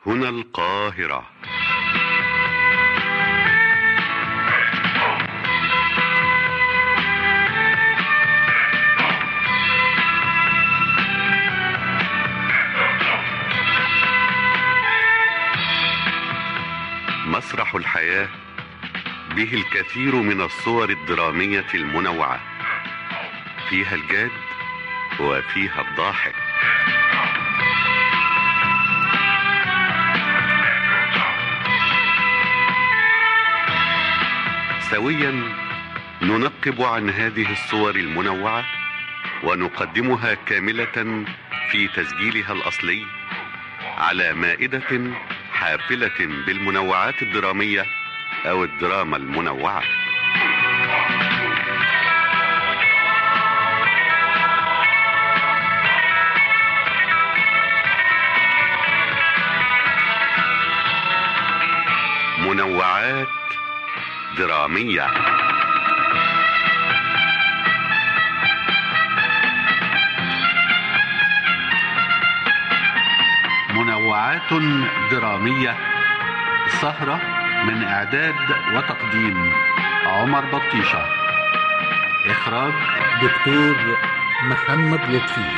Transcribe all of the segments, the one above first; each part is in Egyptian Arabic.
هنا القاهرة مسرح الحياة به الكثير من الصور الدرامية المنوعة فيها الجاد وفيها الضاحك سويا ننقب عن هذه الصور المنوعة ونقدمها كاملة في تسجيلها الأصلي على مائدة حافلة بالمنوعات الدرامية أو الدراما المنوعة منوعات درامية منوعات درامية سهرة من إعداد وتقديم عمر بطيشة إخراج دكتور محمد لطفي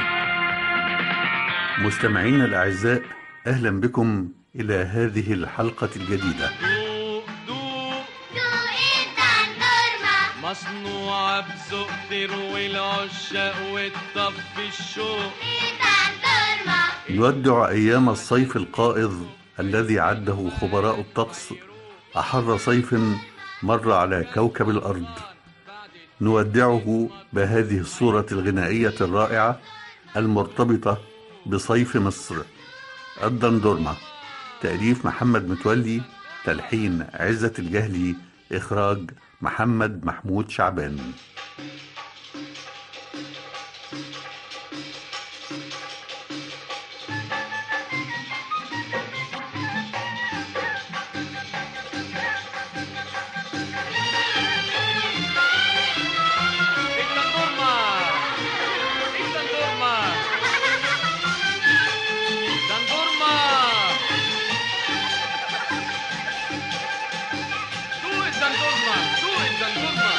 مستمعينا الأعزاء أهلا بكم إلى هذه الحلقة الجديدة دوق دوق دوق الدندورما مصنوعة بذوق تروي العشاق وتطفي الشوق الدندورما نودع أيام الصيف القائض الذي عده خبراء الطقس أحر صيف مر على كوكب الأرض نودعه بهذه الصورة الغنائية الرائعة المرتبطة بصيف مصر الدندورما تأليف محمد متولي تلحين عزة الجهلي إخراج محمد محمود شعبان الدندورما الدندورما دندورما دوق الدندورما دوق الدندورما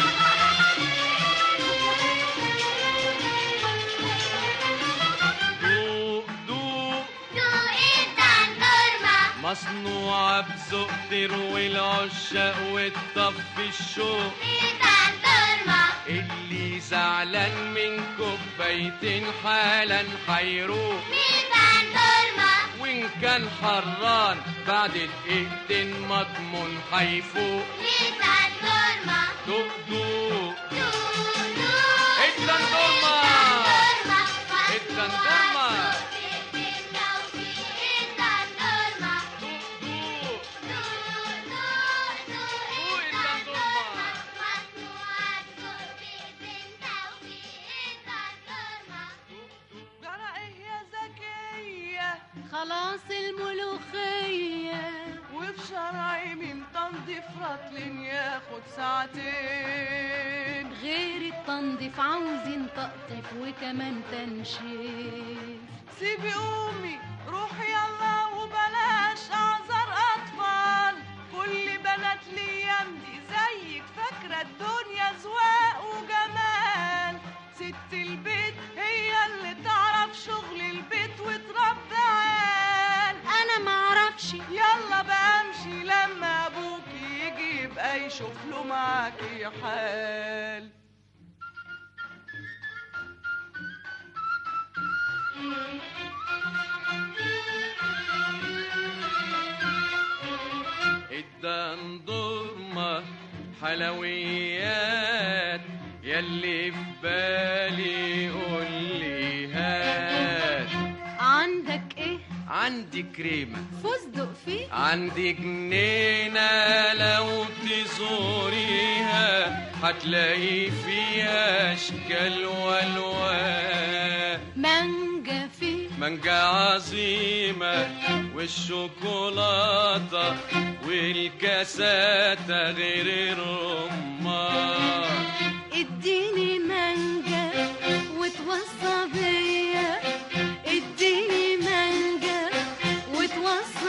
دوق دوق دوق الدندورما مصنوعة بذوق تروي العشاق وتطفي الشوق الدندورما اللي زعلان من كوبايتين حالا حيروق الدندورما وان كان حران بعد دقيقتين مضمون حيفوق الدندورما دوق دوق دوق دوق الدندورما الدندورما الدندورما دوق دوق جرى ايه يا زكية خلاص الملوخية وفي شرعي من تنظيف رطل ياخد ساعتين غير التنظيف عاوزين تقطيف وكمان تنشيف سيبي امي روحي يلا وبلاش اعذر اطفال كل بنات الايام دي زيك فاكره الدنيا زواق وجمال ست البيت هي اللي تعرف شغل البيت وتربي عيال انا معرفش يلا بقى امشي لما ابوك يجي يبقى يشوف له معاكي حال الدندورما حلويات يلي في بالي قولي هات عندك ايه عندي كريمة فستق فيه عندي جنينة لو تزوريها هتلاقي فيها أشكال والوان مانجا فيه مانجا عظيمة والشوكولاتة والكاساتة غير الرمان اديني مانجا وتوصى بيا اديني مانجا وتوصى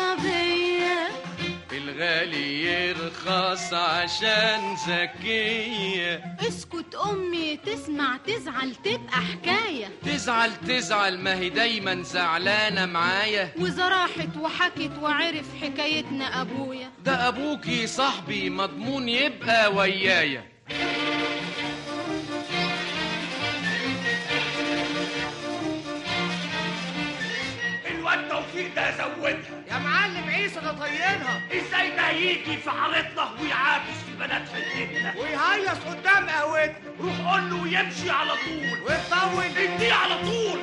غالي يرخص عشان ذكية اسكت امي تسمع تزعل تبقى حكايه تزعل تزعل ما هي دايما زعلانة معايا واذا راحت وحكت وعرف حكايتنا ابويا ده أبوكي صاحبي مضمون يبقى ويايا الواد توفيق ده زودها يا معلم عيسى ده طينها ازاي ده يجي في حارتنا ويعاكس في بنات حتتنا ويهيص قدام قهوتنا روح قول له يمشي على طول ويطول اديه على طول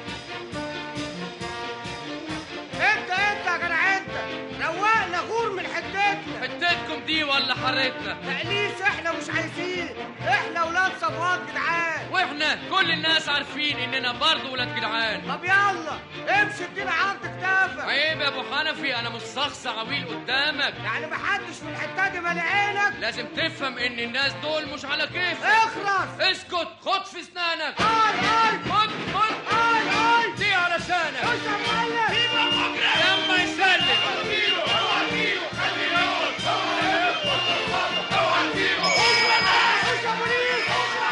انت انت يا جدع انت روقنا غور من حتتنا حتتكم دي ولا حارتنا تقليص احنا مش عايزين احنا ولاد صفوات جدعان واحنا كل الناس عارفين اننا برضه ولاد جدعان طب يلا امشي ادينا عرض كتافك عيب يا ابو حنفي انا مش شخص عويل قدامك يعني محدش في الحته دي مالي عينك لازم تفهم ان الناس دول مش على كيفك اخرس اسكت خد في اسنانك اي اي خد خد اي اي دي علشانك خش يا معلم لما يسلم خش يا بوليس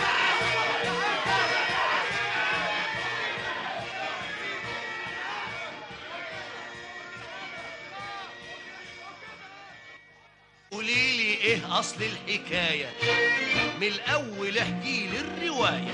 قولي لي ايه اصل الحكايه من الاول احكي لي الروايه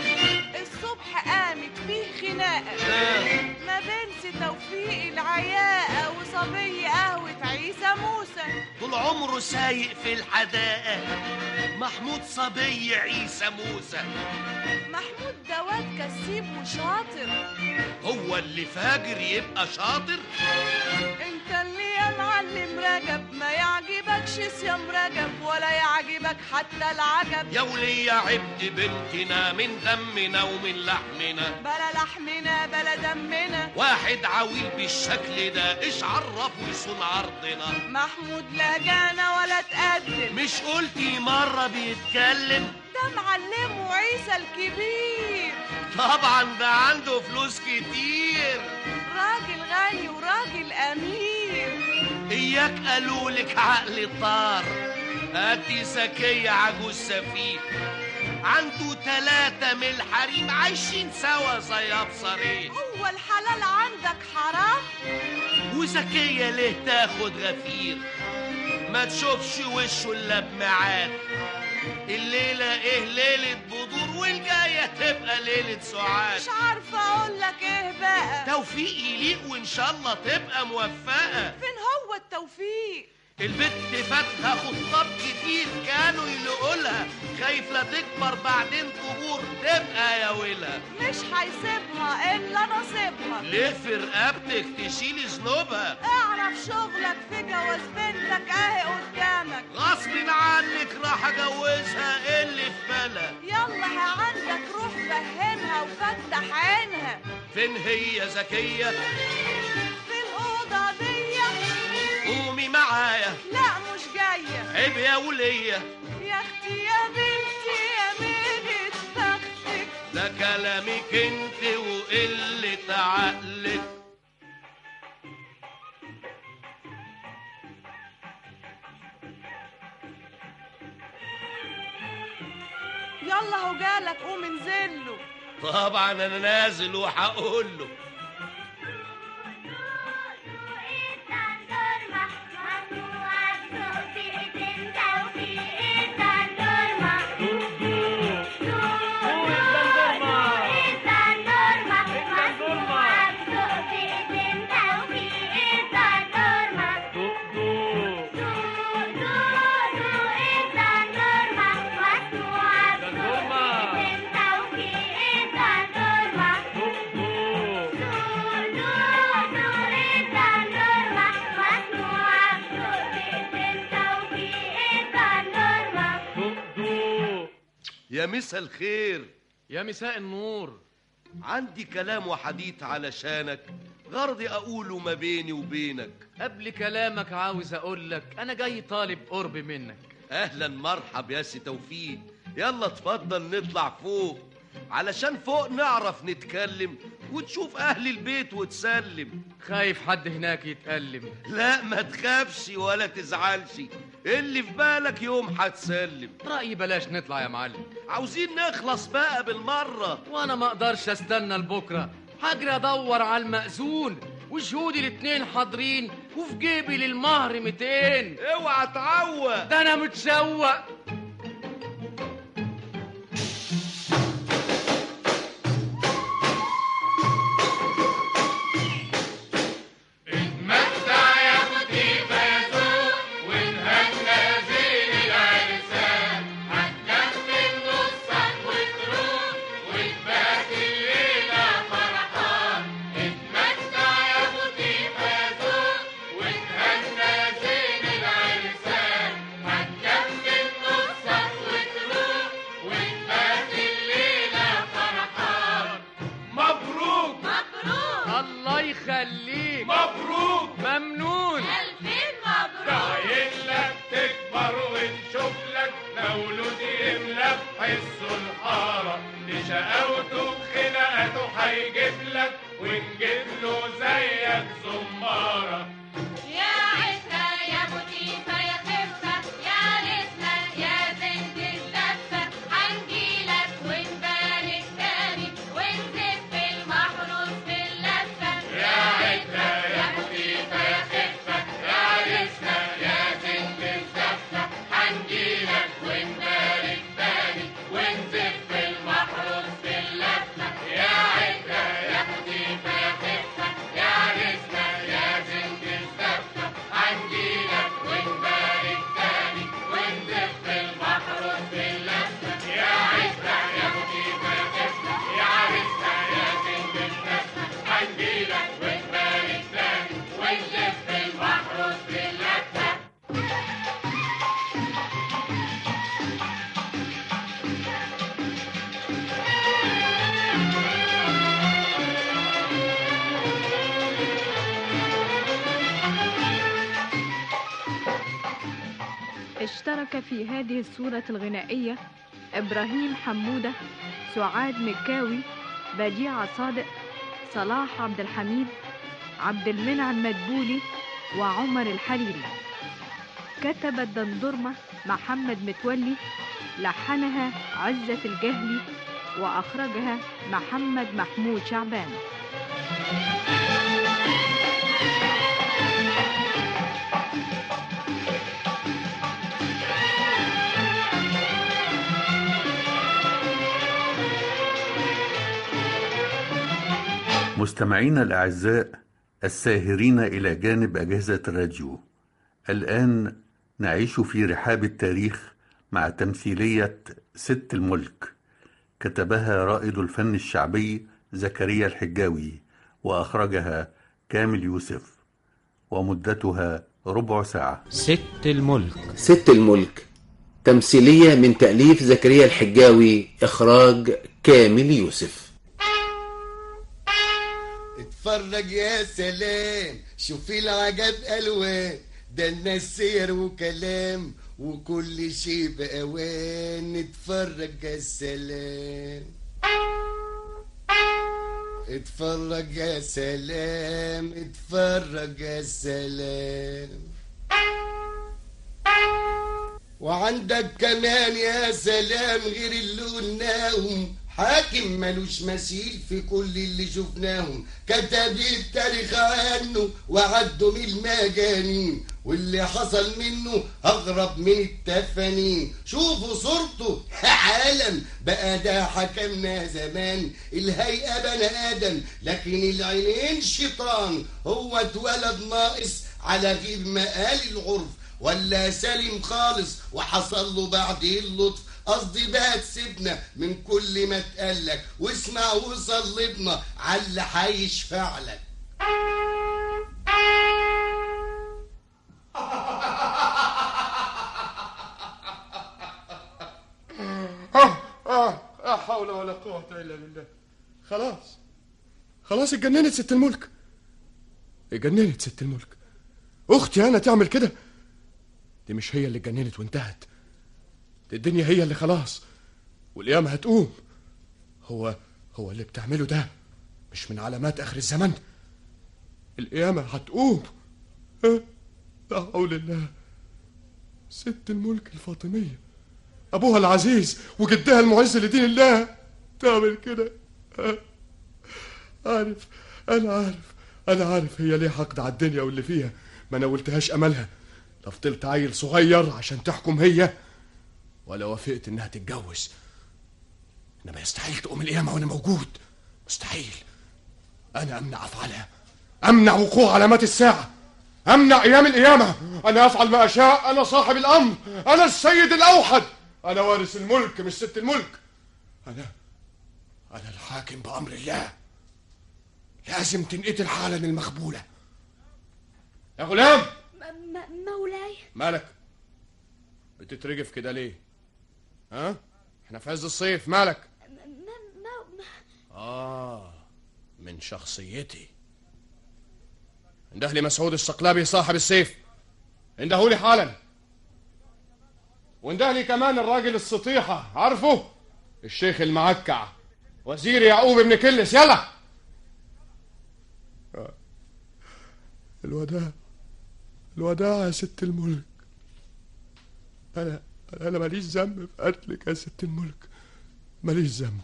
الصبح قامت فيه خناقه ما بين سي توفيق العياقه وصبي قهوه عيسى موسى طول عمره سايق في الحدائق محمود صبي عيسى موسى محمود ده واد كسيب وشاطر هو اللي فاجر يبقى شاطر انت اللي يا معلم رجب ما يعجبكش صيام رجب ولا يعجبك حتى العجب يا ولي عبد بنتنا من دمنا ومن لحمنا بلا لحمنا بلا دمنا واحد عويل بالشكل ده ايش عرفه يصون عرضنا محمود لا جانا ولا تقدم مش قلتي مرة بيتكلم ده معلمه عيسى الكبير طبعا ده عنده فلوس كتير راجل غني وراجل امير اياك قالولك عقل طار هاتي زكية عجوز سفيه عنده تلاتة من الحريم عايشين سوا زي ابصرين هو الحلال عندك حرام وزكية ليه تاخد غفير ما تشوفش وشه الا بميعاد الليلة ايه ليلة بدور والجاية تبقى ليلة سعاد مش عارفه اقول لك ايه بقى توفيق يليق وان شاء الله تبقى موفقة فين هو التوفيق البت فاتها خطاب كتير كانوا يلقوا لها خايف لا تكبر بعدين قبور تبقى يا ويلها مش هيسيبها الا نصيبها ليه في رقبتك تشيلي ذنوبها اعرف شغلك في جواز بنتك اهي قدامك غصب عنك راح اجوزها إيه اللي في بالها يلا ها عندك روح فهمها وفتح عينها فين هي زكية في الأوضة دي قومي معايا لا مش جاية عيب يا ولية يا اختي يا بنتي يا ميلة بختك ده كلامك انت وقلة عقلك يلا هو جالك قوم انزله طبعا انا نازل وهقول له يا مسا الخير يا مساء النور عندي كلام وحديث علشانك غرضي اقوله ما بيني وبينك قبل كلامك عاوز اقول لك انا جاي طالب قرب منك اهلا مرحب يا سي توفيق يلا اتفضل نطلع فوق علشان فوق نعرف نتكلم وتشوف اهل البيت وتسلم خايف حد هناك يتألم لا ما تخافش ولا تزعلش اللي في بالك يوم هتسلم رأيي بلاش نطلع يا معلم عاوزين نخلص بقى بالمرة وانا ما اقدرش استنى لبكره هجري ادور على المأذون وشهودي الاتنين حاضرين وفي جيبي للمهر 200 اوعى تعوق ده انا متشوق مبروك مبروك الله يخليك مبروك ممنون ألفين مبروك عين لك تكبر ونشوف لك مولود يملى بحسه الحارة لشقاوته بخناقته هيجيب لك ونجيب له زيك زمارة يا عزة يا بوتيفة يا خفة يا رزلة يا زند الزفة هنجيلك ونبارك تاني ونزف المحروس في اللفة يا عزة يا بوتيفة يا خفة يا رزلة يا زند الزفة هنجيلك ونبارك تاني ونزف المحروس في اللفة يا عزة يا بوتيفة يا خفة يا رزلة يا زند الزفة هنجيلك ونبارك تاني ونزف المحروس في اللفة يا عزة يا بوتيفة يا خفة يا رزلة يا زند الزفة هنجيلك ونبارك تاني ونزف المحروس في اللفة اشترك في هذه الصورة الغنائية إبراهيم حمودة سعاد مكاوي بديع صادق صلاح عبد الحميد عبد المنعم مدبولي وعمر الحريري كتب الدندرمة محمد متولي لحنها عزة الجهلي وأخرجها محمد محمود شعبان مستمعينا الأعزاء الساهرين إلى جانب أجهزة الراديو الآن نعيش في رحاب التاريخ مع تمثيلية ست الملك كتبها رائد الفن الشعبي زكريا الحجاوي وأخرجها كامل يوسف ومدتها ربع ساعة ست الملك ست الملك تمثيلية من تأليف زكريا الحجاوي إخراج كامل يوسف اتفرج يا سلام شوفي العجب الوان ده الناس سير وكلام وكل شيء بأوان اتفرج يا سلام اتفرج يا سلام اتفرج يا سلام وعندك كمان يا سلام غير اللي قلناهم حاكم ملوش مثيل في كل اللي شفناهم كتب التاريخ عنه وعدوا من المجانين واللي حصل منه أغرب من التفانين شوفوا صورته عالم بقى ده حكمنا زمان الهيئة بني آدم لكن العينين شيطان هو اتولد ناقص على غير مقال العرف ولا سليم خالص وحصل له بعدين اللطف قصدي بقى تسيبنا من كل ما اتقالك واسمع وصلبنا على اللي هيشفع لك لا حول ولا قوة إلا بالله خلاص خلاص اتجننت ست الملك اتجننت ست الملك أختي أنا تعمل كده دي مش هي اللي اتجننت وانتهت دي الدنيا هي اللي خلاص والقيامة هتقوم هو هو اللي بتعمله ده مش من علامات آخر الزمن القيامة هتقوم ها؟ لا حول الله ست الملك الفاطمية أبوها العزيز وجدها المعز لدين الله تعمل كده ها؟ عارف أنا عارف أنا عارف هي ليه حقد على الدنيا واللي فيها ما نولتهاش أملها لا فضلت عيل صغير عشان تحكم هي ولا وافقت إنها تتجوز إنما يستحيل تقوم القيامة وأنا موجود مستحيل أنا أمنع أفعالها أمنع وقوع علامات الساعة أمنع أيام القيامة أنا أفعل ما أشاء أنا صاحب الأمر أنا السيد الأوحد أنا وارث الملك مش ست الملك أنا أنا الحاكم بأمر الله لازم تنقتل حالا المخبولة يا غلام مولاي مالك بتترجف كده ليه ها احنا في عز الصيف مالك آه من شخصيتي انده لي مسعود الصقلابي صاحب السيف انده لي حالا وانده لي كمان الراجل السطيحة عارفه الشيخ المعكع وزير يعقوب ابن كلس يلا الوداع الوداع يا ست الملك انا انا ماليش ذنب في قتلك يا ست الملك ماليش ذنب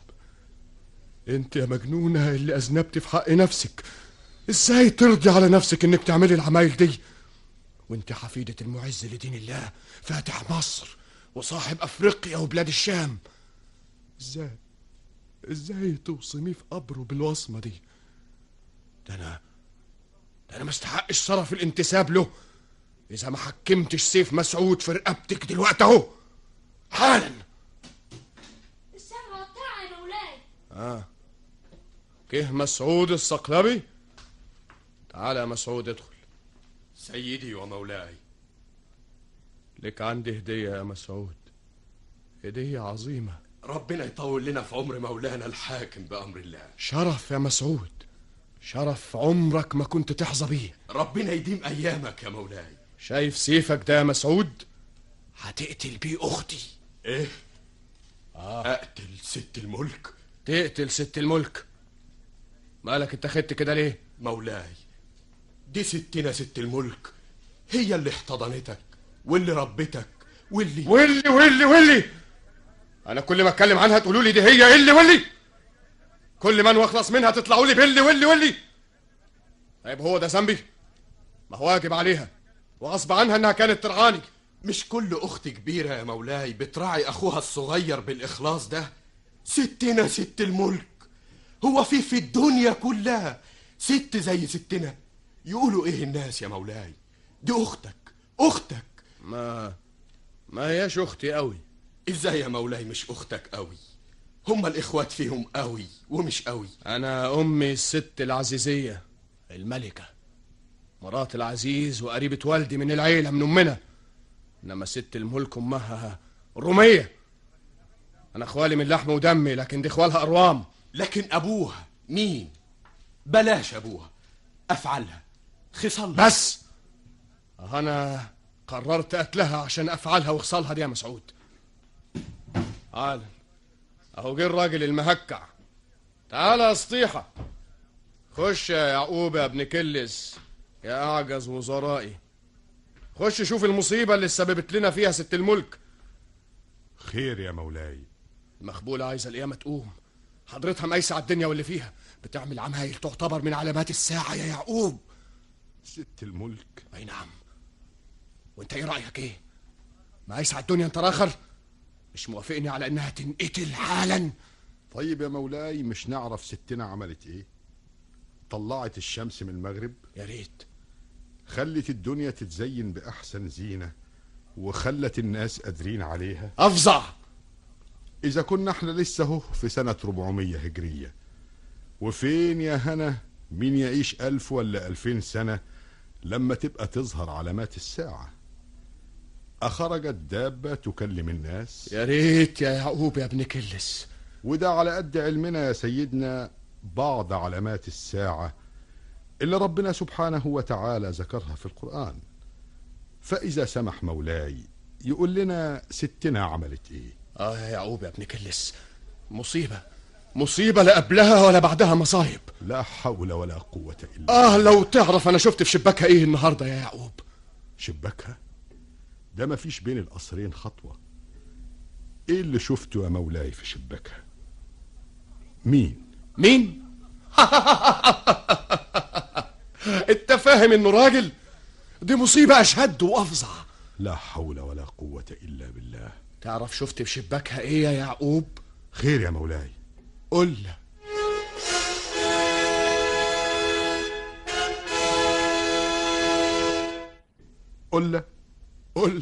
انت يا مجنونه اللي اذنبتي في حق نفسك ازاي ترضي على نفسك انك تعملي العمايل دي وانت حفيدة المعز لدين الله فاتح مصر وصاحب افريقيا وبلاد الشام ازاي ازاي توصميه في قبره بالوصمة دي ده انا ده انا ما استحقش شرف الانتساب له اذا ما حكمتش سيف مسعود في رقبتك دلوقتي اهو حالا الساعة بتاعي يا مولاي اه كه مسعود الصقلبي تعال يا مسعود ادخل سيدي ومولاي لك عندي هدية يا مسعود هدية عظيمة ربنا يطول لنا في عمر مولانا الحاكم بأمر الله شرف يا مسعود شرف عمرك ما كنت تحظى بيه ربنا يديم أيامك يا مولاي شايف سيفك ده يا مسعود هتقتل بيه أختي إيه؟ آه. أقتل ست الملك تقتل ست الملك مالك انت خدت كده ليه مولاي دي ستنا ست الملك هي اللي احتضنتك واللي ربتك واللي واللي واللي واللي انا كل ما اتكلم عنها تقولوا لي دي هي اللي واللي كل ما نخلص منها تطلعوا لي باللي واللي واللي طيب هو ده ذنبي ما هو واجب عليها وغصب عنها انها كانت ترعاني مش كل أخت كبيرة يا مولاي بتراعي أخوها الصغير بالإخلاص ده ستنا ست الملك هو في في الدنيا كلها ست زي ستنا يقولوا إيه الناس يا مولاي دي أختك أختك ما ما هياش أختي قوي إزاي يا مولاي مش أختك قوي هما الإخوات فيهم قوي ومش قوي أنا أمي الست العزيزية الملكة مرات العزيز وقريبة والدي من العيلة من أمنا إنما ست الملك أمها رومية أنا أخوالي من لحم ودمي لكن دي إخوالها أروام لكن أبوها مين بلاش أبوها أفعلها خصالها بس أنا قررت قتلها عشان أفعلها وخصالها دي يا مسعود تعال أهو جه الراجل المهكع تعال يا سطيحة خش يا يعقوب يا ابن كلس يا أعجز وزرائي خش شوف المصيبة اللي سببت لنا فيها ست الملك خير يا مولاي المخبولة عايزة القيامة تقوم حضرتها مقايسة على الدنيا واللي فيها بتعمل عمايل تعتبر من علامات الساعة يا يعقوب ست الملك أي نعم وانت ايه رأيك ايه مقايسة على الدنيا انت راخر مش موافقني على انها تنقتل حالا طيب يا مولاي مش نعرف ستنا عملت ايه طلعت الشمس من المغرب يا ريت خلت الدنيا تتزين بأحسن زينة وخلت الناس قادرين عليها أفظع إذا كنا احنا لسه اهو في سنة 400 هجرية وفين يا هنا مين يعيش ألف ولا ألفين سنة لما تبقى تظهر علامات الساعة أخرجت دابة تكلم الناس يا ريت يا يعقوب يا ابن كلس وده على قد علمنا يا سيدنا بعض علامات الساعة اللي ربنا سبحانه وتعالى ذكرها في القرآن فإذا سمح مولاي يقول لنا ستنا عملت ايه اه يا يعقوب يا ابن كلس مصيبة مصيبة لا قبلها ولا بعدها مصايب لا حول ولا قوة إلا اه لو تعرف انا شفت في شباكها ايه النهارده يا يعقوب شباكها ده ما فيش بين القصرين خطوة ايه اللي شفته يا مولاي في شباكها مين مين انت فاهم انه راجل دي مصيبة اشد وافظع لا حول ولا قوة إلا بالله تعرف شفت في شباكها ايه يا يعقوب خير يا مولاي قل قل قل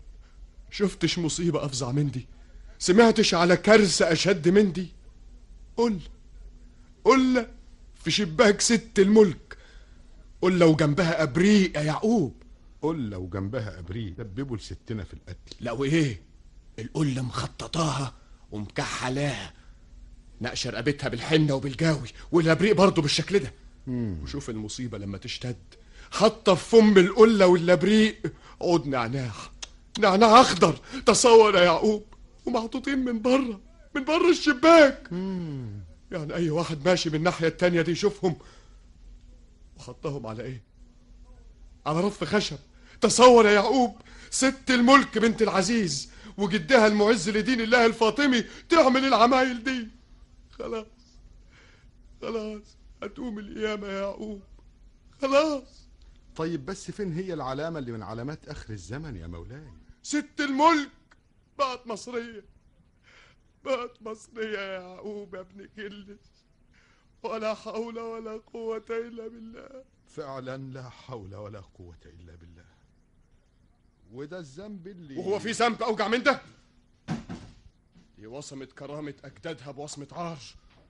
شفتش مصيبة أفظع من دي سمعتش على كارثة أشد من دي قل قل في شباك ست الملك قل لو جنبها أبريق يا يعقوب قل لو جنبها أبريق دببوا لستنا في القتل لا وإيه القلة مخططاها ومكحلاها نقشة رقبتها بالحنة وبالجاوي والأبريق برضه بالشكل ده وشوف المصيبة لما تشتد حاطة في فم القلة واللبريق عود نعناع نعناع أخضر تصور يا يعقوب ومحطوطين من بره من بره الشباك يعني أي واحد ماشي من الناحية التانية دي يشوفهم وحطهم على إيه؟ على رف خشب تصور يا يعقوب ست الملك بنت العزيز وجدها المعز لدين الله الفاطمي تعمل العمايل دي خلاص خلاص هتقوم القيامة يا يعقوب خلاص طيب بس فين هي العلامة اللي من علامات آخر الزمن يا مولاي ست الملك بقت مصرية بقت مصرية يا يعقوب يا ابن كلس ولا حول ولا قوة إلا بالله فعلا لا حول ولا قوة إلا بالله وده الذنب اللي وهو في ذنب أوجع من ده دي وصمت كرامة أجدادها بوصمة عار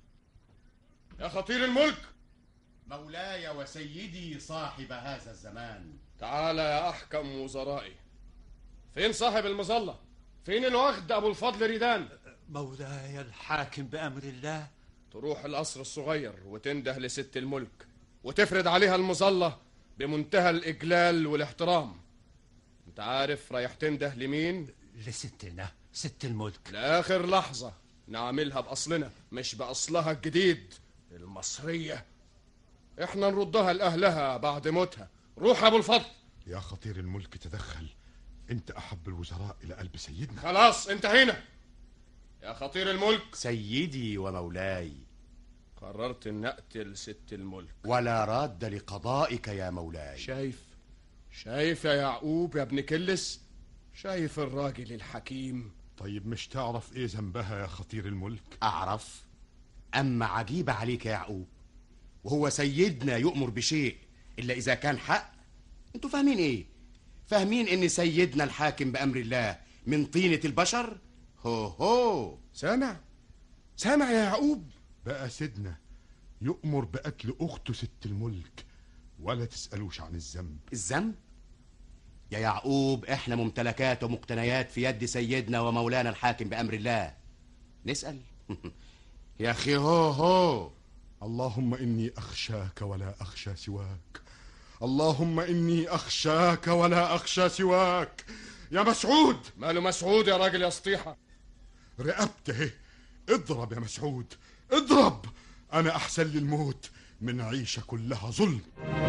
يا خطير الملك مولاي وسيدي صاحب هذا الزمان تعال يا أحكم وزرائي فين صاحب المظلة فين الوغد أبو الفضل ريدان مولاي الحاكم بأمر الله تروح القصر الصغير وتنده لست الملك وتفرد عليها المظلة بمنتهى الإجلال والاحترام انت عارف رايح تنده لمين لستنا ست الملك لآخر لحظة نعملها بأصلنا مش بأصلها الجديد المصرية احنا نردها لأهلها بعد موتها روح أبو الفضل يا خطير الملك تدخل انت احب الوزراء الى قلب سيدنا خلاص انتهينا يا خطير الملك سيدي ومولاي قررت ان اقتل ست الملك ولا راد لقضائك يا مولاي شايف شايف يا يعقوب يا ابن كلس شايف الراجل الحكيم طيب مش تعرف ايه ذنبها يا خطير الملك أعرف أما عجيب عليك يا يعقوب وهو سيدنا يؤمر بشيء إلا إذا كان حق أنتوا فاهمين إيه فاهمين إن سيدنا الحاكم بأمر الله من طينة البشر هو هو سامع سامع يا يعقوب بقى سيدنا يؤمر بقتل اخته ست الملك ولا تسألوش عن الذنب الذنب يا يعقوب احنا ممتلكات ومقتنيات في يد سيدنا ومولانا الحاكم بأمر الله نسأل يا أخي هو هو اللهم إني أخشاك ولا أخشى سواك اللهم إني أخشاك ولا أخشى سواك يا مسعود ماله مسعود يا راجل يا سطيحة رقبته اضرب يا مسعود اضرب أنا أحسن لي الموت من عيشة كلها ظلم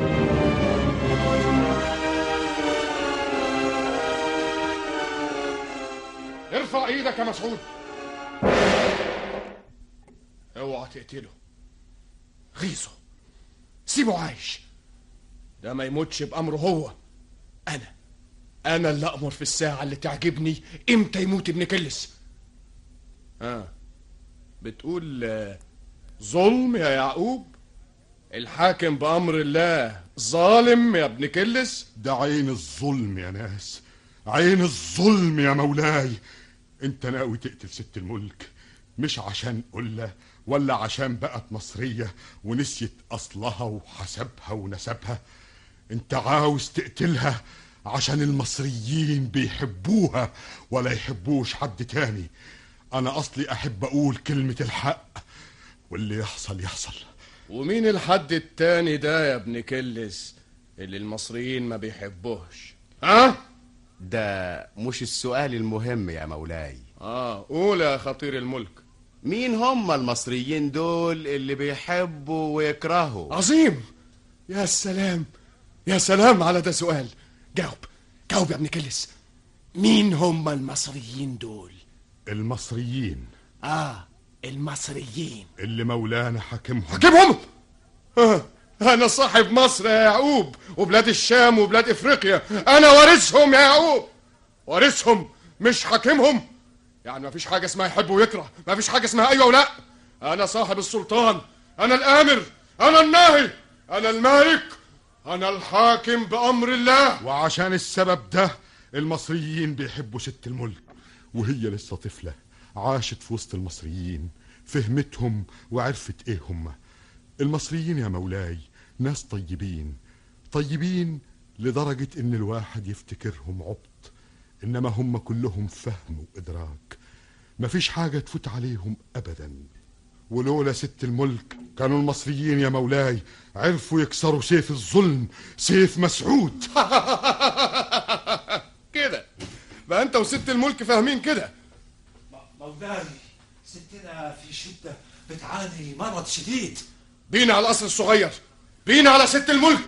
ارفع ايدك يا مسعود اوعى تقتله غيظه سيبه عايش ده ما يموتش بأمره هو أنا أنا اللي أأمر في الساعة اللي تعجبني إمتى يموت ابن كلس ها بتقول آه، ظلم يا يعقوب الحاكم بأمر الله ظالم يا ابن كلس ده عين الظلم يا ناس عين الظلم يا مولاي انت ناوي تقتل ست الملك مش عشان قلة ولا عشان بقت مصرية ونسيت أصلها وحسبها ونسبها انت عاوز تقتلها عشان المصريين بيحبوها ولا يحبوش حد تاني انا اصلي احب اقول كلمة الحق واللي يحصل يحصل ومين الحد التاني ده يا ابن كلس اللي المصريين ما بيحبوهش ها ده مش السؤال المهم يا مولاي اه قول يا خطير الملك مين هم المصريين دول اللي بيحبوا ويكرهوا عظيم يا سلام يا سلام على ده سؤال جاوب جاوب يا ابن كلس مين هم المصريين دول المصريين اه المصريين اللي مولانا حاكمهم حاكمهم آه. انا صاحب مصر يا يعقوب وبلاد الشام وبلاد افريقيا انا وارثهم يا يعقوب وارثهم مش حاكمهم يعني مفيش حاجه اسمها يحب ويكره مفيش حاجه اسمها ايوه ولا انا صاحب السلطان انا الامر انا الناهي انا المالك انا الحاكم بامر الله وعشان السبب ده المصريين بيحبوا ست الملك وهي لسه طفلة عاشت في وسط المصريين فهمتهم وعرفت ايه هم المصريين يا مولاي ناس طيبين طيبين لدرجة ان الواحد يفتكرهم عبط انما هم كلهم فهم وادراك مفيش حاجة تفوت عليهم ابدا ولولا ست الملك كانوا المصريين يا مولاي عرفوا يكسروا سيف الظلم سيف مسعود كده بقى انت وست الملك فاهمين كده مولاي ستنا في شدة بتعاني مرض شديد بينا على القصر الصغير بينا على ست الملك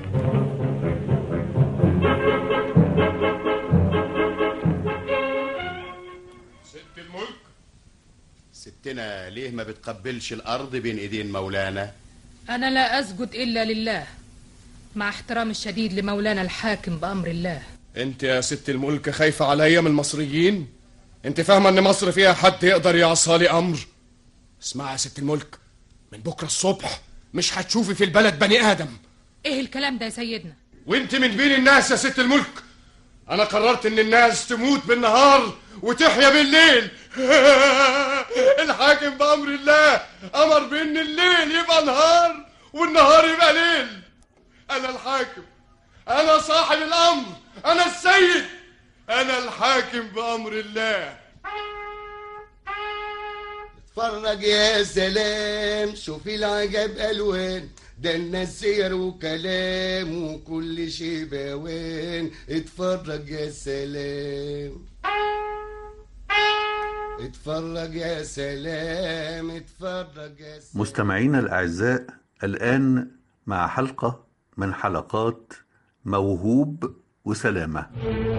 ست الملك ستنا ليه ما بتقبلش الارض بين ايدين مولانا أنا لا أسجد إلا لله مع احترامي الشديد لمولانا الحاكم بأمر الله انت يا ست الملك خايفة عليا من المصريين انت فاهمة ان مصر فيها حد يقدر يعصى لي امر اسمعي يا ست الملك من بكرة الصبح مش هتشوفي في البلد بني ادم إيه الكلام ده يا سيدنا وانت من بين الناس يا ست الملك انا قررت ان الناس تموت بالنهار وتحيا بالليل الحاكم بامر الله امر بان الليل يبقى نهار والنهار يبقى ليل انا الحاكم انا صاحب الامر انا السيد انا الحاكم بامر الله اتفرج يا سلام شوف العجب الوان ده الناس سير وكلام وكل شي بوان اتفرج يا سلام اتفرج يا سلام اتفرج يا سلام مستمعينا الأعزاء الآن مع حلقة من حلقات موهوب وسلامة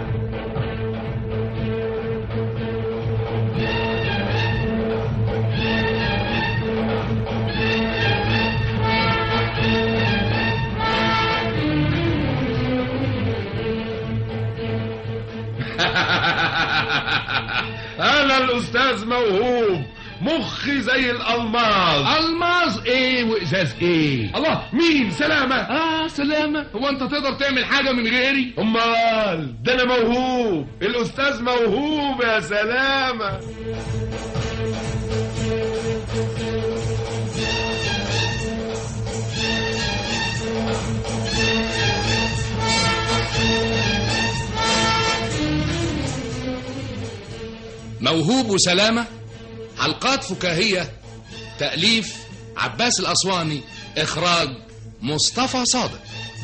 انا الاستاذ موهوب مخي زي الالماس الماس ايه وازاز ايه الله مين سلامة اه سلامة هو انت تقدر تعمل حاجة من غيري امال ده انا موهوب الاستاذ موهوب يا سلامة موهوب وسلامة حلقات فكاهية تأليف عباس الأسواني إخراج مصطفى صادق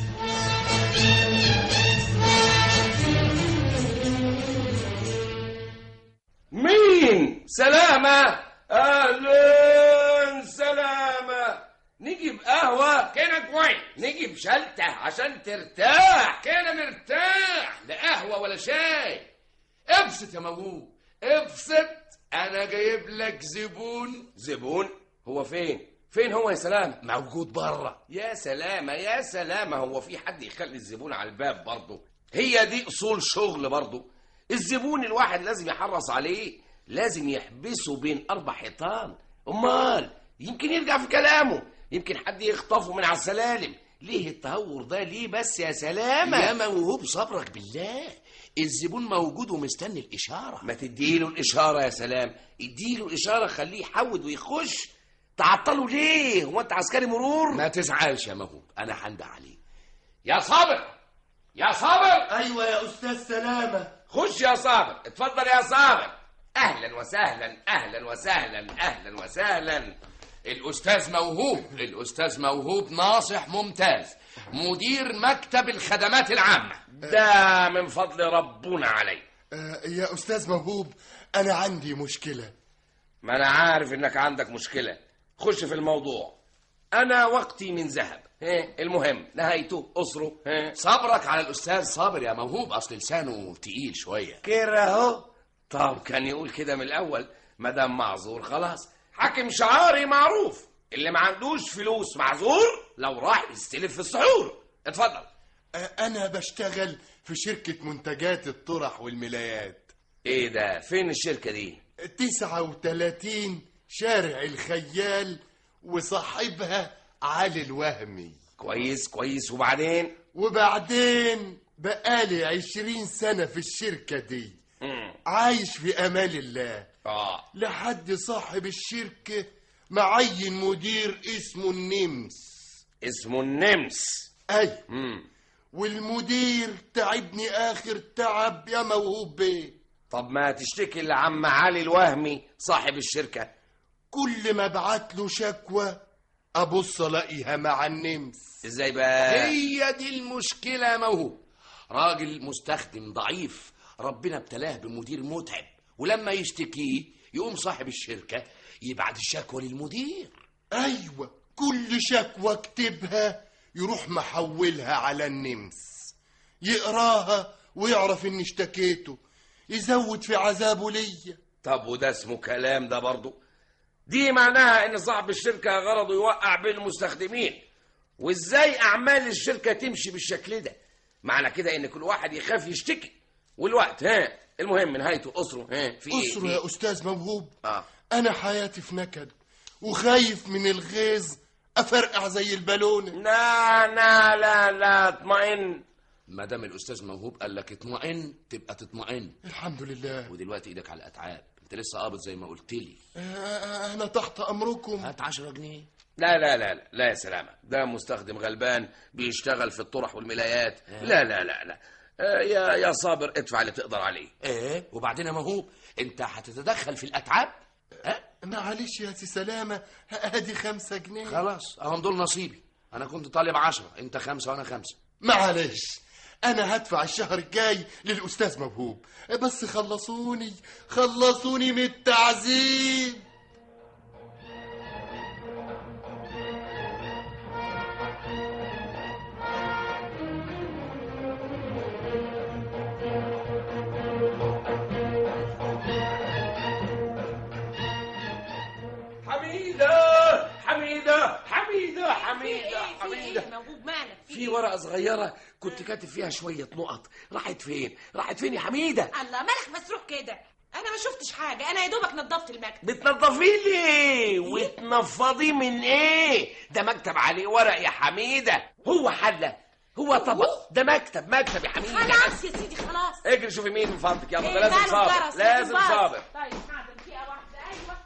مين سلامة أهلا سلامة نجيب قهوة كده كويس نجيب شلتة عشان ترتاح كده مرتاح لا قهوة ولا شاي ابسط يا موهوب ابسط انا جايب لك زبون زبون هو فين فين هو يا سلام موجود بره يا سلامة يا سلامة هو في حد يخلي الزبون على الباب برضه هي دي اصول شغل برضه الزبون الواحد لازم يحرص عليه لازم يحبسه بين اربع حيطان امال يمكن يرجع في كلامه يمكن حد يخطفه من على السلالم ليه التهور ده ليه بس يا سلامة يا موهوب صبرك بالله الزبون موجود ومستني الإشارة ما تديله الإشارة يا سلام اديله الإشارة خليه يحود ويخش تعطله ليه هو أنت عسكري مرور ما تزعلش يا موهوب أنا هنده عليه يا صابر يا صابر أيوة يا أستاذ سلامة خش يا صابر اتفضل يا صابر أهلا وسهلا أهلا وسهلا أهلا وسهلا الأستاذ موهوب الأستاذ موهوب ناصح ممتاز مدير مكتب الخدمات العامة ده من فضل ربنا علي آه يا أستاذ موهوب أنا عندي مشكلة ما انا عارف انك عندك مشكلة خش في الموضوع انا وقتي من ذهب ها المهم نهايته اسره ها صبرك على الاستاذ صابر يا موهوب اصل لسانه تقيل شويه كده اهو طب كان يقول كده من الاول ما دام معذور خلاص حاكم شعاري معروف اللي ما عندوش فلوس معذور لو راح يستلف في السحور اتفضل أنا بشتغل في شركة منتجات الطرح والملايات ايه ده فين الشركة دي 39 شارع الخيال وصاحبها علي الوهمي كويس كويس وبعدين وبعدين بقالي عشرين سنة في الشركة دي مم. عايش في أمان الله اه لحد صاحب الشركة معين مدير اسمه النمس اسمه النمس أي مم. والمدير تعبني آخر تعب يا موهوب بيه طب ما تشتكي لعم علي الوهمي صاحب الشركة كل ما ابعت له شكوى ابص الاقيها مع النمس ازاي بقى هي دي المشكله يا موهوب راجل مستخدم ضعيف ربنا ابتلاه بمدير متعب ولما يشتكيه يقوم صاحب الشركه يبعت الشكوى للمدير ايوه كل شكوى اكتبها يروح محولها على النمس يقراها ويعرف اني اشتكيته يزود في عذابه ليا طب وده اسمه كلام ده برضه دي معناها ان صاحب الشركة غرضه يوقع بين المستخدمين وازاي اعمال الشركة تمشي بالشكل ده معنى كده ان كل واحد يخاف يشتكي والوقت ها المهم نهايته اسره ها في ايه اسره في يا إيه؟ استاذ موهوب اه انا حياتي في نكد وخايف من الغيظ افرقع زي البالونه لا لا لا لا اطمئن ما دام الاستاذ موهوب قال لك اطمئن تبقى تطمئن الحمد لله ودلوقتي ايدك على الاتعاب انت لسه قابض زي ما قلت لي آه، انا تحت امركم هات 10 جنيه لا لا لا لا, لا يا سلامة ده مستخدم غلبان بيشتغل في الطرح والملايات لا لا لا لا آه، يا يا صابر ادفع اللي تقدر عليه ايه وبعدين يا موهوب انت هتتدخل في الاتعاب معلش يا سي سلامه ادي خمسة جنيه خلاص اهم دول نصيبي انا كنت طالب عشرة انت خمسة وانا خمسة معلش انا هدفع الشهر الجاي للاستاذ موهوب بس خلصوني خلصوني من التعذيب حميدة حميدة حميدة حميدة حميدة موجود مالك في ورقة صغيرة كنت كاتب فيها شوية نقط راحت فين راحت فين يا حميدة الله مالك مسروح كده انا ما شفتش حاجه انا يا دوبك نظفت المكتب بتنظفيه ليه وتنفضيه من ايه ده مكتب عليه ورق يا حميدة هو حلة هو طبق ده مكتب مكتب يا حميدة خلاص يا سيدي خلاص اجري شوفي مين من فضلك يلا إيه، ده لازم ماله صابر الجرس؟ لازم باظ. صابر طيب حاضر دقيقه واحده ايوه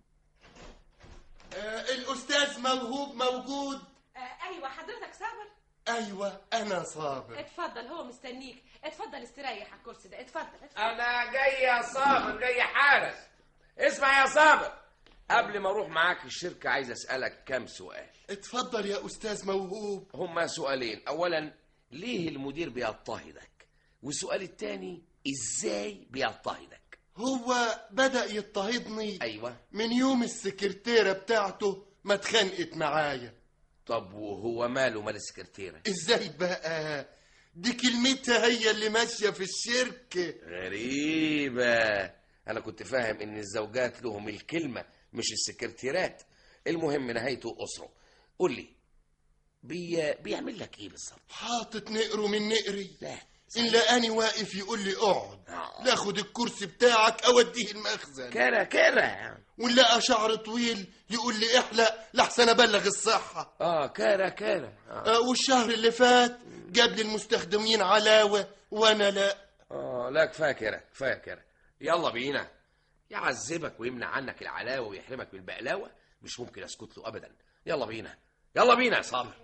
آه، الاستاذ موهوب موجود آه ايوه حضرتك صابر ايوه انا صابر اتفضل هو مستنيك اتفضل استريح على الكرسي ده اتفضل اتفضل انا جاي يا صابر جاي حارس اسمع يا صابر قبل ما اروح معاك الشركة عايز اسألك كام سؤال اتفضل يا استاذ موهوب هما سؤالين اولا ليه المدير بيضطهدك والسؤال التاني ازاي بيضطهدك هو بدأ يضطهدني ايوه من يوم السكرتيرة بتاعته ما اتخانقت معايا طب وهو ماله مال السكرتيرة ازاي بقى دي كلمتها هي اللي ماشية في الشركة غريبة انا كنت فاهم ان الزوجات لهم الكلمة مش السكرتيرات المهم نهايته اسره قول لي بي... بيعمل لك ايه بالظبط حاطط نقره من نقري لا ان لقاني واقف يقول لي اقعد لا خد الكرسي بتاعك اوديه المخزن كده كده وان لقى شعر طويل يقول لي احلق لحسن ابلغ الصحة اه كده كده آه والشهر اللي فات جاب لي المستخدمين علاوة وانا لا اه لا كفايه كده كفايه كده يلا بينا يعذبك ويمنع عنك العلاوه ويحرمك من البقلاوه مش ممكن اسكت له ابدا يلا بينا يلا بينا يا صابر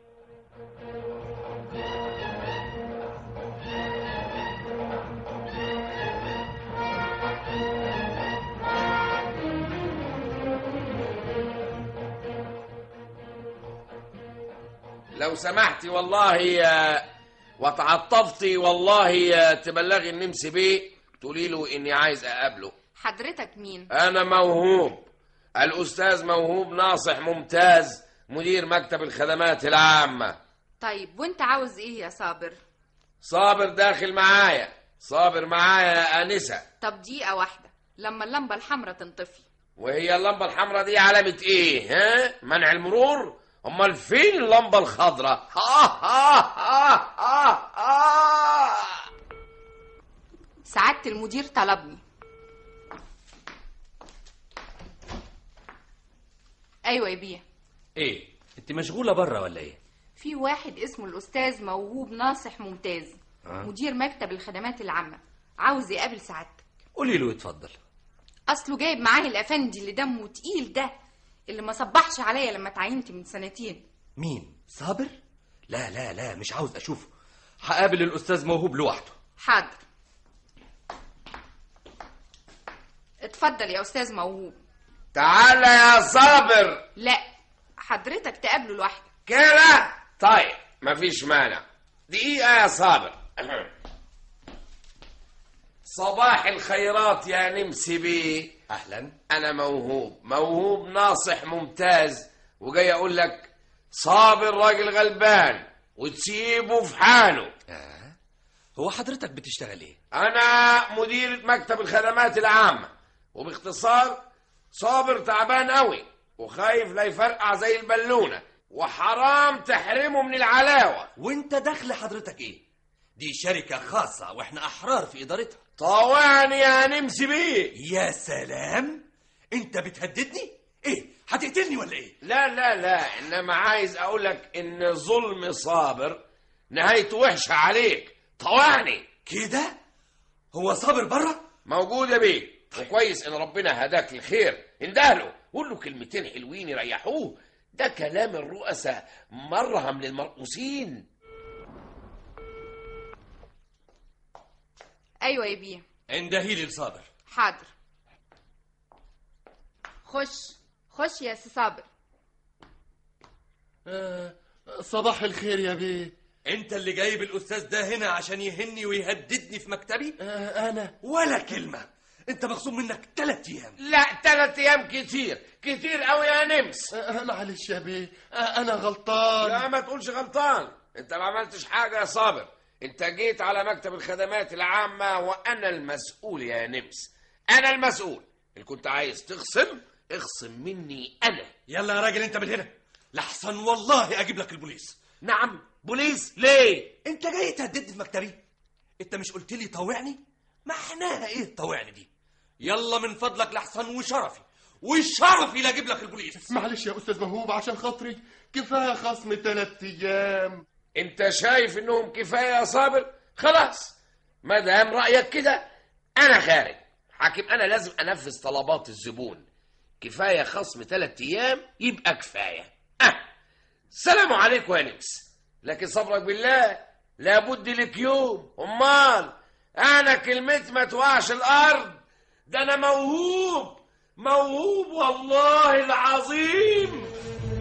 لو سمحتي والله يا وتعطفتي والله يا تبلغي النمس بيه تقولي له اني عايز اقابله حضرتك مين؟ انا موهوب الأستاذ موهوب ناصح ممتاز مدير مكتب الخدمات العامة طيب وانت عاوز ايه يا صابر صابر داخل معايا صابر معايا يا آنسة طب دقيقة واحدة لما اللمبة الحمراء تنطفي وهي اللمبة الحمراء دي علامة ايه ها منع المرور امال فين اللمبة الخضراء ها ها ها ها ها سعادة المدير طلبني ايوه يا بيه ايه انت مشغوله بره ولا ايه في واحد اسمه الاستاذ موهوب ناصح ممتاز آه. مدير مكتب الخدمات العامة عاوز يقابل سعادتك قولي له اتفضل اصله جايب معاه الافندي اللي دمه تقيل ده اللي ما صبحش عليا لما اتعينت من سنتين مين صابر لا لا لا مش عاوز اشوفه هقابل الاستاذ موهوب لوحده حاضر اتفضل يا استاذ موهوب تعالى يا صابر لا حضرتك تقابله لوحدك كده طيب مفيش مانع دقيقة يا صابر صباح الخيرات يا نمسي بيه اهلا انا موهوب موهوب ناصح ممتاز وجاي اقول لك صابر راجل غلبان وتسيبه في حاله آه. هو حضرتك بتشتغل ايه انا مدير مكتب الخدمات العامة وباختصار صابر تعبان قوي وخايف لا يفرقع زي البالونة وحرام تحرمه من العلاوة وانت دخل حضرتك ايه دي شركة خاصة واحنا احرار في ادارتها طوعني يا نمسي بيه يا سلام انت بتهددني ايه هتقتلني ولا ايه لا لا لا انما عايز اقول لك ان ظلم صابر نهايته وحشة عليك طوعني كده هو صابر بره موجود يا بيه وكويس ان ربنا هداك لخير اندهله قول له كلمتين حلوين يريحوه ده كلام الرؤساء مرهم للمرؤوسين ايوه يا بيه اندهي لي لصابر حاضر خش خش يا سي صابر آه، صباح الخير يا بيه انت اللي جايب الاستاذ ده هنا عشان يهني ويهددني في مكتبي آه، انا ولا كلمة انت مخصوم منك ثلاث ايام لا ثلاث ايام كتير كتير قوي يا نمس آه، معلش يا بيه آه، انا غلطان لا ما تقولش غلطان انت ما عملتش حاجة يا صابر انت جيت على مكتب الخدمات العامة وانا المسؤول يا نمس انا المسؤول ان كنت عايز تخصم اخصم مني انا يلا يا راجل انت من هنا لحسن والله اجيب لك البوليس نعم بوليس ليه انت جاي تهددني في مكتبي انت مش قلت لي طوعني معناها ايه طوعني دي يلا من فضلك لحسن وشرفي وشرفي لا اجيب لك البوليس معلش يا استاذ مهوب عشان خاطري كفايه خصم ثلاث ايام انت شايف انهم كفايه يا صابر خلاص ما دام رايك كده انا خارج حاكم انا لازم انفذ طلبات الزبون كفايه خصم ثلاث ايام يبقى كفايه أه. سلام عليكم يا نمس لكن صبرك بالله لابد لك يوم امال انا كلمتي ما توقعش الارض ده انا موهوب موهوب والله العظيم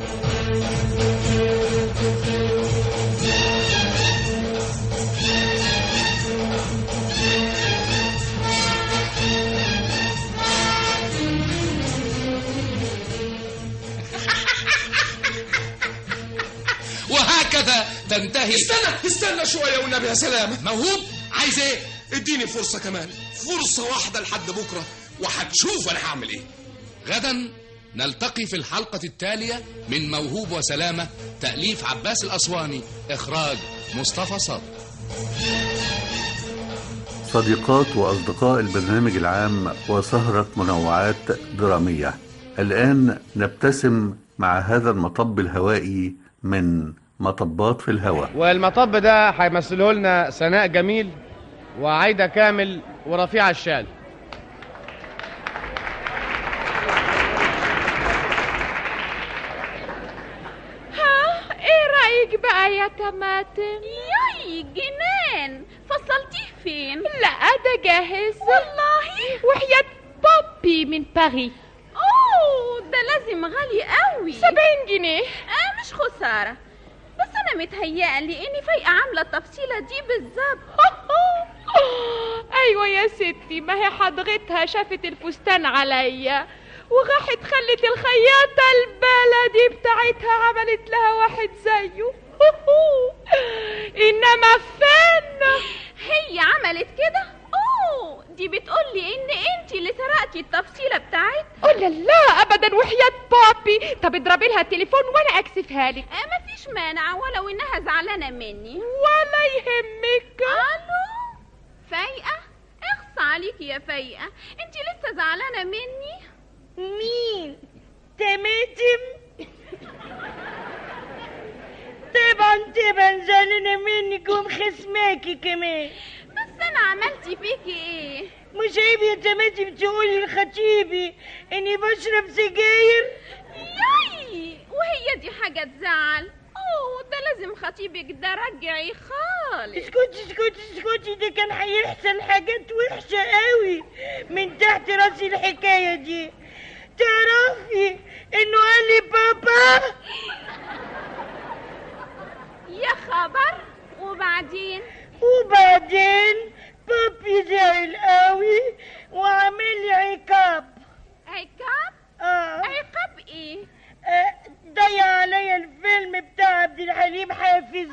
وهكذا تنتهي استنى استنى شوية والنبي يا سلامة موهوب عايز ايه اديني فرصة كمان فرصة واحدة لحد بكرة وهتشوف انا هعمل ايه غدا نلتقي في الحلقة التالية من موهوب وسلامة تأليف عباس الأسواني إخراج مصطفى صادق صديقات وأصدقاء البرنامج العام وسهرة منوعات درامية الآن نبتسم مع هذا المطب الهوائي من مطبات في الهواء والمطب ده هيمثله لنا سناء جميل وعايدة كامل ورفيعة الشال ها ايه رأيك بقى يا طماطم ياي جنان فصلتيه فين لا ده جاهز والله وحياة بوبي من باريس اوه ده لازم غالي قوي سبعين جنيه اه مش خسارة بس انا متهيألي اني فايقة عاملة التفصيلة دي بالظبط ايوه يا ستي ما هي حضرتها شافت الفستان عليا وراحت خلت الخياطة البلدي بتاعتها عملت لها واحد زيه انما فين هي عملت كده اوه دي بتقولي ان انت اللي سرقتي التفصيلة بتاعتها قول لا لا ابدا وحياة بابي طب اضربي لها التليفون وانا اكسفها لك آه مفيش مانع ولو انها زعلانة مني ولا يهمك الو فايقة اخص عليكي يا فايقة انت لسه زعلانة مني مين تماتم طبعا طبعا زعلانة منك ومخصماكي كمان بس انا عملتي فيكي ايه مش عيب يا تماتم تقولي لخطيبي اني بشرب سجاير ياي وهي دي حاجة تزعل اوه ده لازم خطيبك ده رجعي خالص اسكتي اسكتي اسكتي ده كان هيحصل حاجات وحشة قوي من تحت راسي الحكاية دي تعرفي انه قال لي بابا يا خبر وبعدين وبعدين بابي زعل قوي وعمل لي عقاب عقاب اه عقاب ايه آه، ضيع عليا الفيلم بتاع عبد الحليم حافظ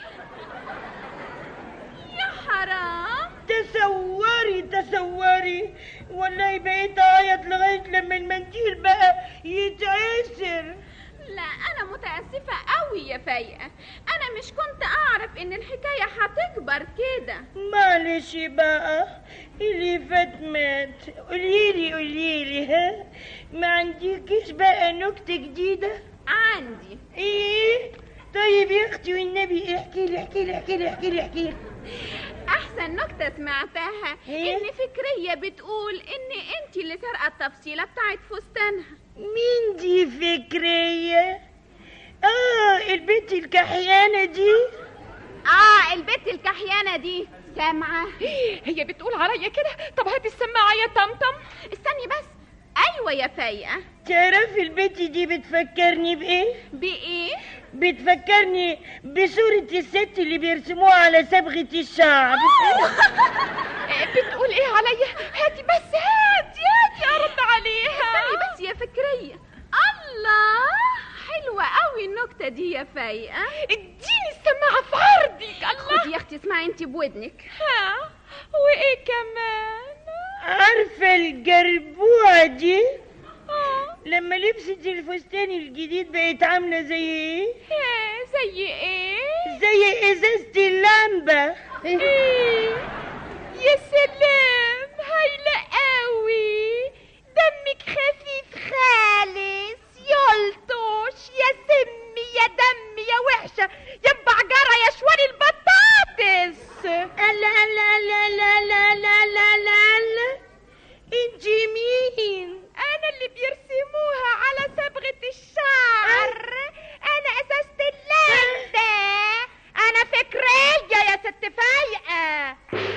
يا حرام تصوري تصوري والله بقيت اعيط لغايه لما المنديل بقى يتعسر لا انا متاسفه قوي يا فايقه انا مش كنت اعرف ان الحكايه هتكبر كده معلش بقى اللي فات مات قوليلي قوليلي ها ما عندكيش بقى نكتة جديدة عندي ايه طيب يا اختي والنبي احكي لي احكي لي احكي لي احكي لي احكي لي احسن نكته سمعتها إيه؟ ان فكريه بتقول ان انت اللي سارقه التفصيله بتاعت فستانها مين دي فكرية اه البنت الكحيانة دي اه البت الكحيانه دي سامعه هي بتقول عليا كده طب هاتي السماعة يا طمطم استني بس ايوه يا فايقه تعرفي البنت دي بتفكرني بايه بايه بتفكرني بصورة الست اللي بيرسموها على صبغة الشعر بتقول ايه عليا هاتي بس هاتي هاتي ارد عليها استني بس يا فكريه الله حلوه قوي النكته دي يا فايقه اديني السماعة في عرضك الله خدي يا اختي اسمعي انت بودنك ها وايه كمان عارفة الجربوعة دي لما لبست الفستان الجديد بقت عاملة زي ايه؟ ها، زي ايه زي ازازة اللمبة ايه يا سلام هايلة قوي دمك خفيف خالص يلطش يا سم يا دم يا وحشة يا بعجرة يا شوال البطاطس لا لا لا لا لا لا لا لا لا انت مين؟ انا اللي بيرسموها على صبغة الشعر انا اساسة اللمبة انا فكرية يا ست فايقة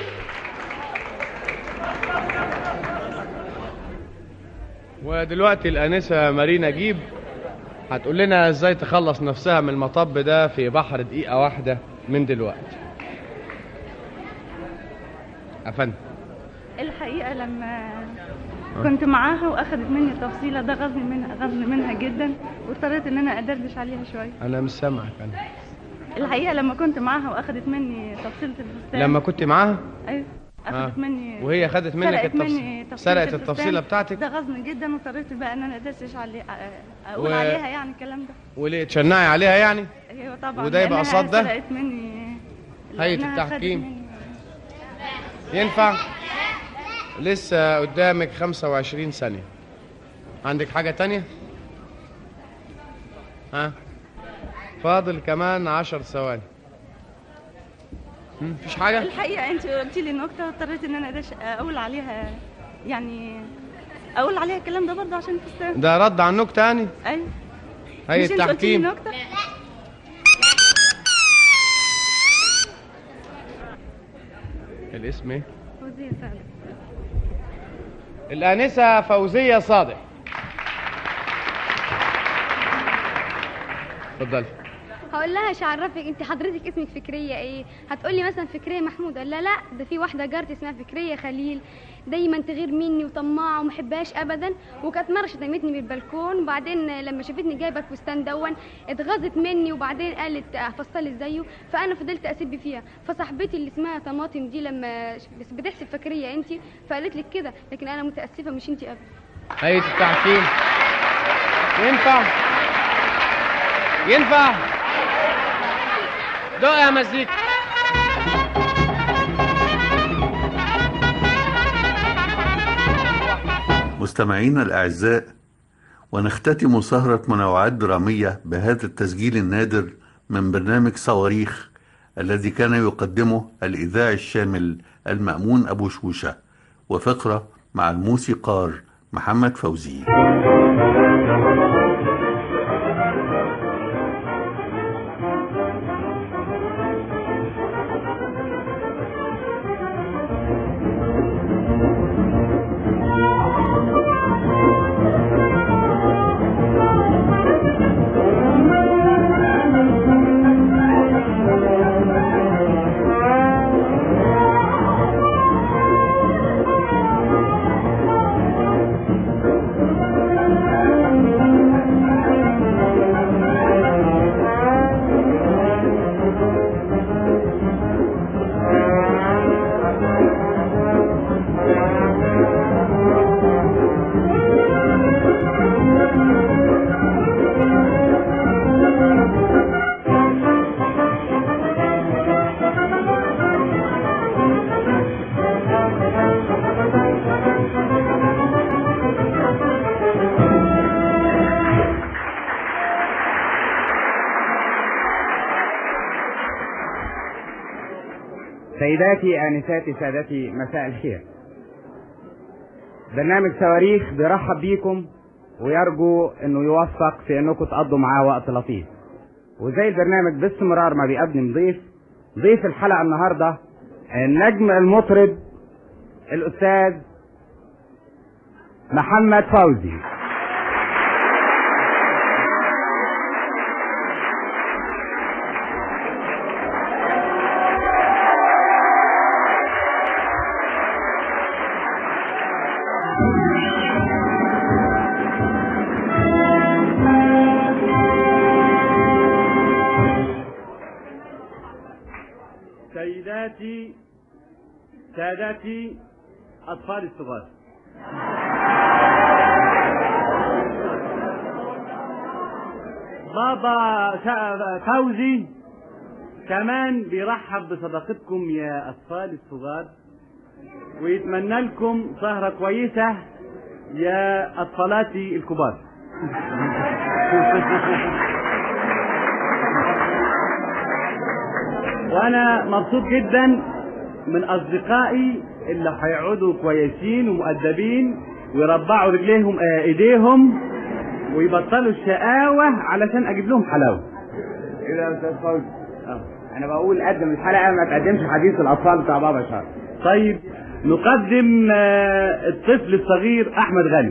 ودلوقتي الانسه مارينا جيب هتقول لنا ازاي تخلص نفسها من المطب ده في بحر دقيقه واحده من دلوقتي افندم الحقيقة لما كنت معاها واخدت مني تفصيلة ده غزني منها غزني منها جدا واضطريت ان انا ادردش عليها شوية انا مش سامعك انا الحقيقة لما كنت معاها واخدت مني تفصيلة الفستان لما كنت معاها ايوه اخدت آه. مني وهي خدت منك سرقت التفص- مني تفصيلة سرقت الفستان. التفصيلة بتاعتك؟ ده غزني جدا واضطريت بقى ان انا ادردش عليه اقول و- عليها يعني الكلام ده وليه تشنعي عليها يعني ايوه طبعا وده يبقى لأنها قصاد ده؟ سرقت مني هيئة لأنها خدت التحكيم. مني- ينفع لسه قدامك 25 ثانية عندك حاجة تانية ها فاضل كمان 10 ثواني هم، مفيش حاجة الحقيقة انت قلت لي نكتة واضطريت ان انا أدش اقول عليها يعني اقول عليها الكلام ده برضه عشان الفستان ده رد على النكتة يعني ايوه هيئة مش انت قلت لي التحكيم نكتة الاسم ايه فوزية سعد الآنسة فوزية صادق اتفضلي هقول لها ايش عرفك انت حضرتك اسمك فكريه ايه هتقولي مثلا فكريه محمود لا لا ده في واحده جارتي اسمها فكريه خليل دايما تغير مني وطماعه ومحبهاش ابدا وكانت مره شتمتني من البلكون وبعدين لما شافتني جايبه الفستان دون اتغاظت مني وبعدين قالت هفصلي زيه فانا فضلت اسب فيها فصاحبتي اللي اسمها طماطم دي لما بس بتحسب فكريه انت فقالت لك كده لكن انا متاسفه مش انت ابدا هيئة التحكيم ينفع ينفع دق يا مزيكا مستمعينا الأعزاء ونختتم سهرة منوعات درامية بهذا التسجيل النادر من برنامج صواريخ الذي كان يقدمه الإذاعي الشامل المأمون أبو شوشة وفقرة مع الموسيقار محمد فوزي سيداتي آنساتي سادتي مساء الخير برنامج صواريخ بيرحب بيكم ويرجو انه يوفق في انكم تقضوا معاه وقت لطيف وزي البرنامج باستمرار ما بيقدم ضيف ضيف الحلقة النهاردة النجم المطرب الأستاذ محمد فوزي سيداتي سادتي أطفال الصغار بابا س- فوزي كمان بيرحب بصداقتكم يا أطفال الصغار ويتمنى لكم سهرة كويسة يا أطفالاتي الكبار وانا مبسوط جدا من اصدقائي اللي هيقعدوا كويسين ومؤدبين ويربعوا رجليهم آه، ايديهم ويبطلوا الشقاوة علشان اجيب لهم حلاوة ايه ده يا استاذ فوزي انا بقول قدم الحلقة ما تقدمش حديث الاطفال بتاع بابا شهر طيب نقدم آه، الطفل الصغير احمد غني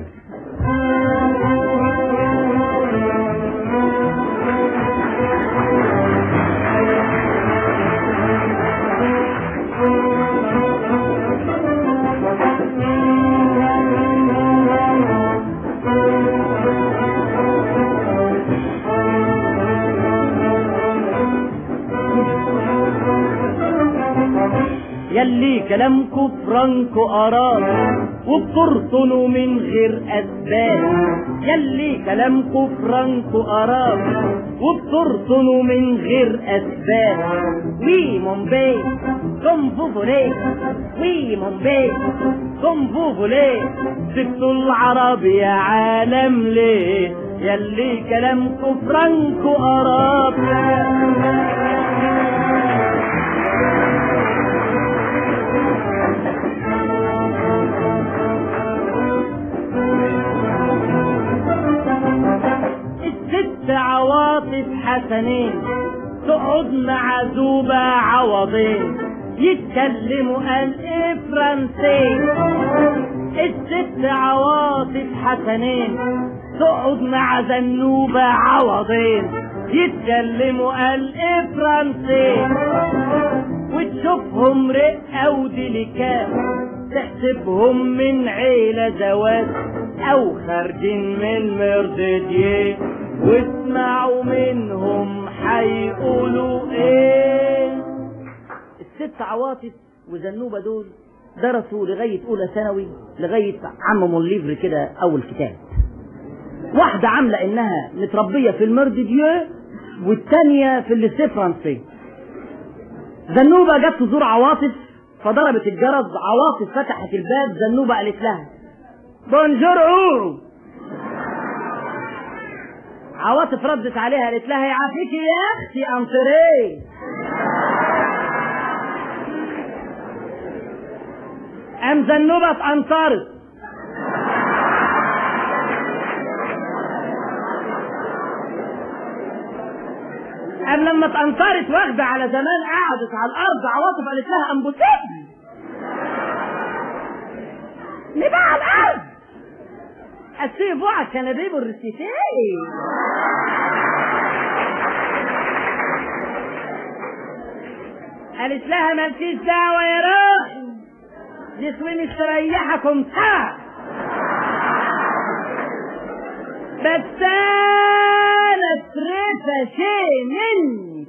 يلي كلامكو فرانكو آراء وبترطنوا من غير أسباب يلي كلامكو فرانكو آراء وبترطنوا من غير أسباب وي مومباي كوم فو فولي وي مومباي كوم فو فولي سبتوا العربي يا عالم ليه يلي كلامكو فرانكو آراء الست عواطف حسنين تقعد مع زوبة عوضين يتكلموا قال ايه فرنسي الست عواطف حسنين تقعد مع زنوبة عوضين يتكلموا الفرنسي وتشوفهم رقة وديليكات تحسبهم من عيلة زواج أو خارجين من مردديه واسمعوا منهم حيقولوا ايه الست عواطف وزنوبة دول درسوا لغاية أولى ثانوي لغاية عمموا الليفر كده أول كتاب واحدة عاملة إنها متربية في المرد ديو والتانية في الليسيه فرنسي زنوبة جت تزور عواطف فضربت الجرس عواطف فتحت الباب زنوبة قالت لها بونجور أورو عواطف ردت عليها قالت لها يعافيكي يا اختي انتريه قام زنوبة اتأنطرت قام لما اتأنطرت واخدة على زمان قعدت على الأرض عواطف قالت لها أنبوسيتني نبقى على الأرض السيفو على الكنبيه والرسيتين قالت لها مالكيش دعوة يا روحي جسمي مستريحكم ساعة بس انا اترفى شيء مني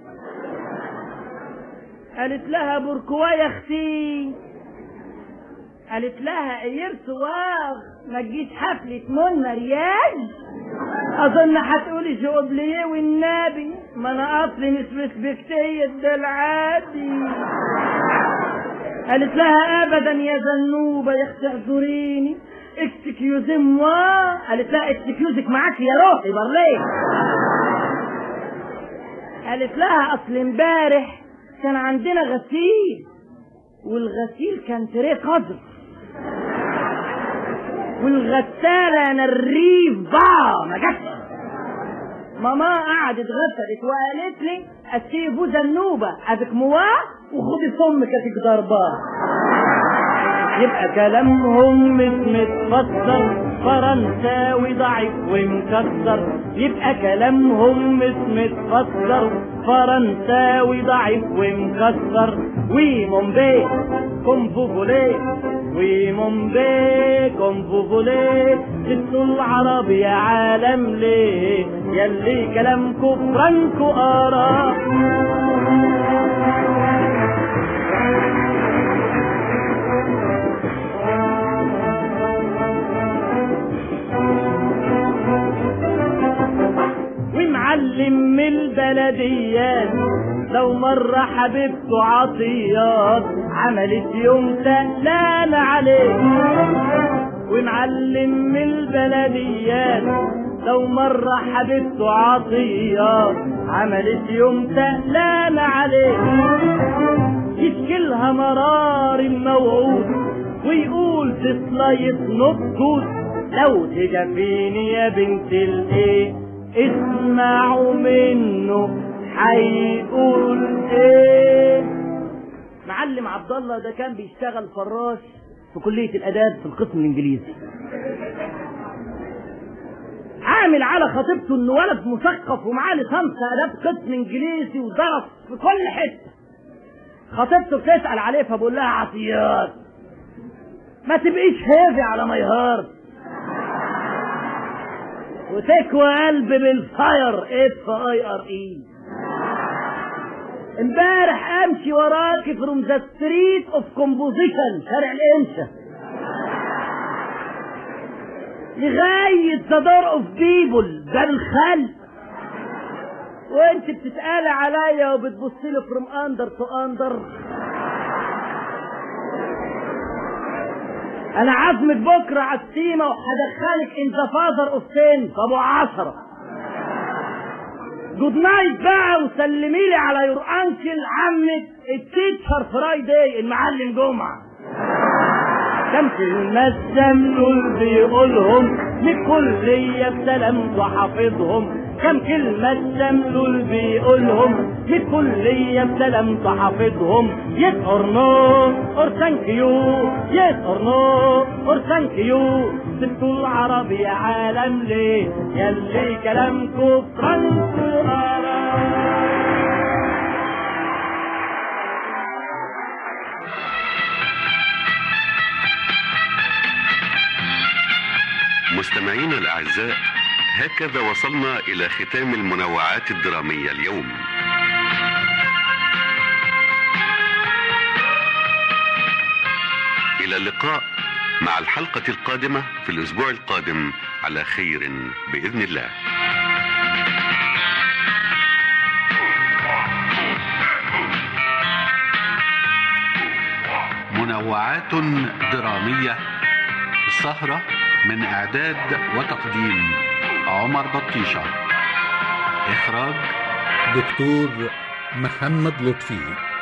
قالت لها بركوا يا اختي قالت لها ايرت واغ ما تجيش حفلة من مرياج اظن هتقولي جوبليه والنبي ما انا اصلي مش مسبكتية ده العادي قالت لها ابدا يا زنوبه يا اختي اعذريني اكسكيوزي موا قالت لها اكسكيوزك معاك يا روحي برليه قالت لها اصل امبارح كان عندنا غسيل والغسيل كان تريه قدر والغسالة نريف با ما جاتش ماما قعدت غسلت وقالت لي اسيبوا زنوبة ادك مواه وخدي فمك ادك ضرباه يبقى كلامهم مش متفسر فرنساوي ضعيف ومكسر يبقى كلامهم مش متفسر فرنساوي ضعيف ومكسر وي مومبي كوم فو فولي وي مومبي كوم فو فولي جبتوا العربي يا عالم ليه يلي كلامكو فرانكو آراء ومعلم من البلديات لو مرة حبيبته عطيات عملت يوم سلام عليه ومعلم من البلديات لو مرة حبيبته عطيات عملت يوم سلام عليه يشكلها مرار الموعود ويقول تسلايط نبكوت لو تجفيني يا بنت الايه اسمعوا منه هيقول ايه معلم عبد الله ده كان بيشتغل فراش في كلية الآداب في القسم الإنجليزي عامل على خطيبته انه ولد مثقف ومعاه ليسانس آداب قسم إنجليزي ودرس في كل حتة خطيبته بتسأل عليه فبقول لها عطيات ما تبقيش هيفي على ماي هارت وتكوى قلب بالفاير اف اي ار اي امبارح امشي وراكي فروم ذا ستريت اوف كومبوزيشن شارع الانشا لغاية ذا دور اوف بيبل ده الخلق وانت بتتقالي عليا وبتبصي لي فروم اندر تو اندر انا عازمك بكره على السيما وهدخلك ان ذا فاذر اوف سين ابو عشرة جود نايت بقى وسلمي لي على يور انكل عمك التيتشر فرايداي المعلم جمعه كم كلمة السمنول بيقولهم لكلية بسلام وحافظهم كم كلمة السمنول بيقولهم لكلية بسلام وحافظهم يس اور نو اور ثانك يو يس اور نو اور ثانك يو سبتوا العربي عالم ليه يلي كلامكو فرانكو مستمعينا الأعزاء هكذا وصلنا إلى ختام المنوعات الدرامية اليوم إلى اللقاء مع الحلقة القادمة في الأسبوع القادم على خير بإذن الله منوعات درامية السهرة من إعداد وتقديم عمر بطيشة إخراج دكتور محمد لطفي